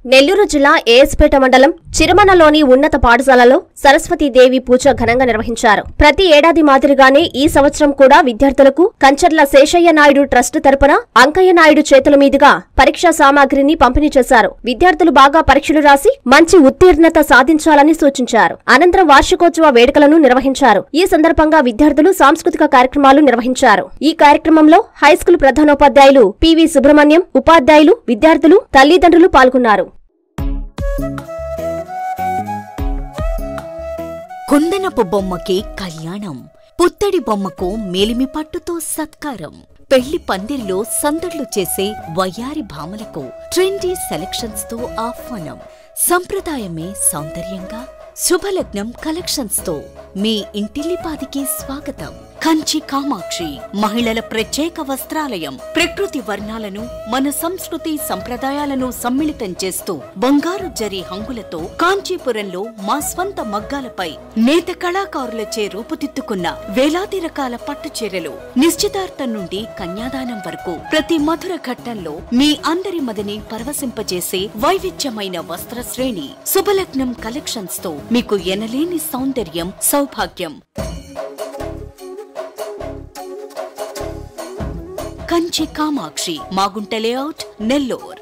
నెల్లూరు జిల్లా ఏఎస్పేట మండలం చిరుమనలోని ఉన్నత పాఠశాలలో సరస్వతీదేవి పూజ ఘనంగా నిర్వహించారు ప్రతి ఏడాది మాదిరిగానే ఈ సంవత్సరం కూడా విద్యార్థులకు కంచర్ల శేషయ్య నాయుడు ట్రస్ట్ తరపున అంకయ్య నాయుడు చేతుల మీదుగా పరీక్షా సామాగ్రిని పంపిణీ చేశారు విద్యార్థులు బాగా పరీక్షలు రాసి మంచి ఉత్తీర్ణత సాధించాలని సూచించారు అనంతరం వార్షికోత్సవ వేడుకలను నిర్వహించారు ఈ సందర్భంగా విద్యార్థులు సాంస్కృతిక కార్యక్రమాలు నిర్వహించారు ఈ కార్యక్రమంలో హైస్కూల్ ప్రధానోపాధ్యాయులు పివి సుబ్రహ్మణ్యం ఉపాధ్యాయులు విద్యార్థులు తల్లిదండ్రులు పాల్గొన్నారు కుందనపు బొమ్మకి కళ్యాణం పుత్తడి బొమ్మకు మేలిమి పట్టుతో సత్కారం పెళ్లి పందిరిలో సందడ్లు చేసే వయ్యారి భామలకు ట్రెండీ సెలక్షన్స్ తో ఆహ్వానం సంప్రదాయమే సౌందర్యంగా శుభలగ్నం కలెక్షన్స్ తో మీ ఇంటిల్లిపాదికి స్వాగతం కంచి కామాక్షి మహిళల ప్రత్యేక వస్త్రాలయం ప్రకృతి వర్ణాలను మన సంస్కృతి సంప్రదాయాలను సమ్మిళితం చేస్తూ బంగారు జరి హంగులతో కాంచీపురంలో మా స్వంత మగ్గాలపై నేత కళాకారులచే రూపుదిద్దుకున్న వేలాది రకాల పట్టు చీరలు నిశ్చితార్థం నుండి కన్యాదానం వరకు ప్రతి మధుర ఘట్టంలో మీ అందరి మదిని పరవశింపజేసే వైవిధ్యమైన వస్త్ర శ్రేణి శుభలగ్నం కలెక్షన్స్ తో మీకు ఎనలేని సౌందర్యం సౌభాగ్యం కంచి కామాక్షి మాగుంట లేఅవుట్ నెల్లూర్